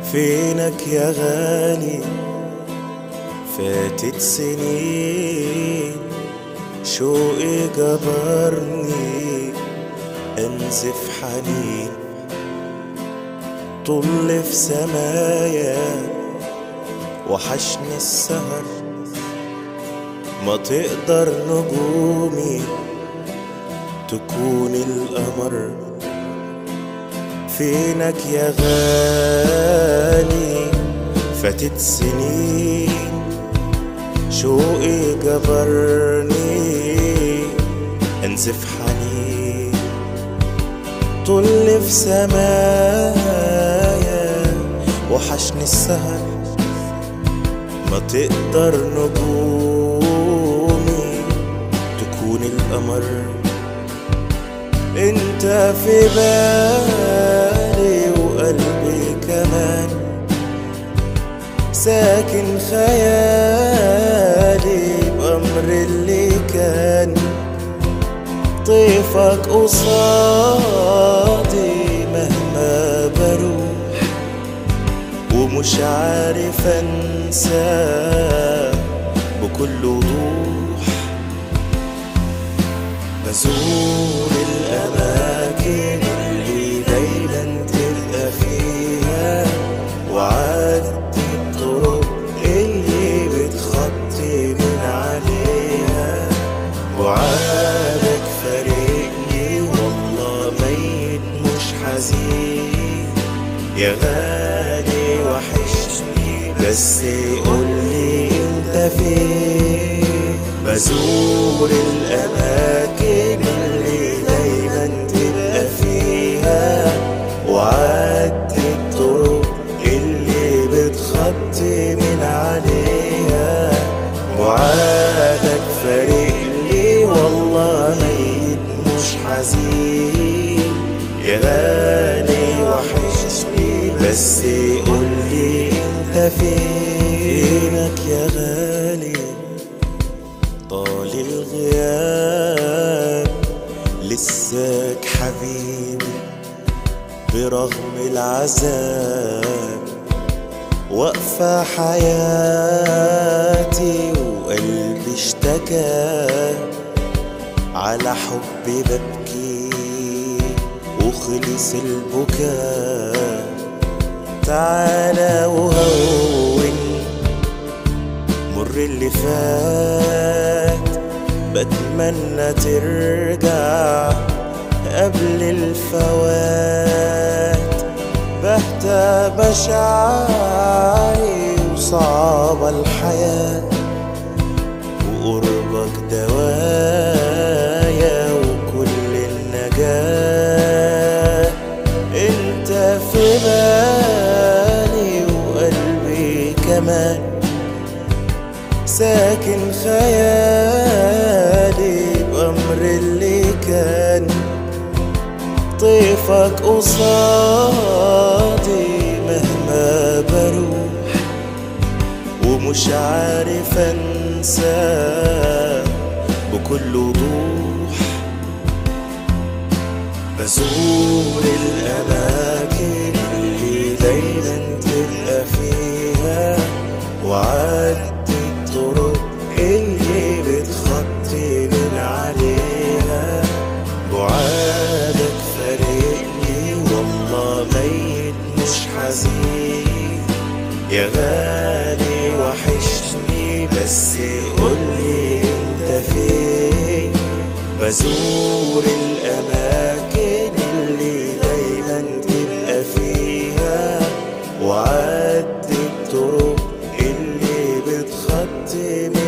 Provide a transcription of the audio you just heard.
فينك يا غالي فاتت سنين شوقي جبرني انزف حنين طل في سمايا وحشني السهر ما تقدر نجومي تكون القمر فينك يا غالي فاتت سنين شوقي جبرني انزف حنين طل في سمايا وحشني السهر ما تقدر نجومي تكون القمر انت في بالي وقلبي كمان ساكن خيالي بأمر اللي كان طيفك قصادي مهما بروح ومش عارف انساه بكل وضوح بزور الأماكن اللي دايما تبقى فيها وعدي الطرق اللي بتخطي من عليها وعادك فارقني والله ميت مش حزين يا غالي وحشني بس قولي انت فين بزور الأماكن اللي دايما تبقى فيها وعدي الطرق اللي بتخطي من عليها وعادك فارقلي والله ميت مش حزين يا غالي وحشني بس قولي انت فينك يا غالي طال الغياب لساك حبيبي برغم العذاب واقفة حياتي وقلبي اشتكى على حبي ببكي وخلص البكاء تعالى وهون مر اللي فات بتمنى ترجع قبل الفوات بهتى مشاعري وصعبة الحياة وقربك دوايا وكل النجاة انت في بالي وقلبي كمان ساكن خيالي بأمر اللي كان طيفك قصادي مهما بروح ومش عارف انساه بكل وضوح بزور الأماكن اللي دايما تبقى فيها وعدي الطرق اللي بتخطي من عليها بعادك فارقني والله ميت مش حزين يا غالي وحشني بس قولي انت فين بزور الأماكن اللي دايما تبقى فيها وعدي الطرق اللي بتخطي